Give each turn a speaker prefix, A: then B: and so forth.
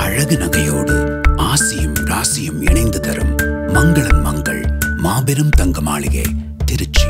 A: அழகு நகையோடு ஆசியும் ராசியும் இணைந்து தரும் மங்களன் மங்கள் மாபெரும் தங்க மாளிகை திருச்சி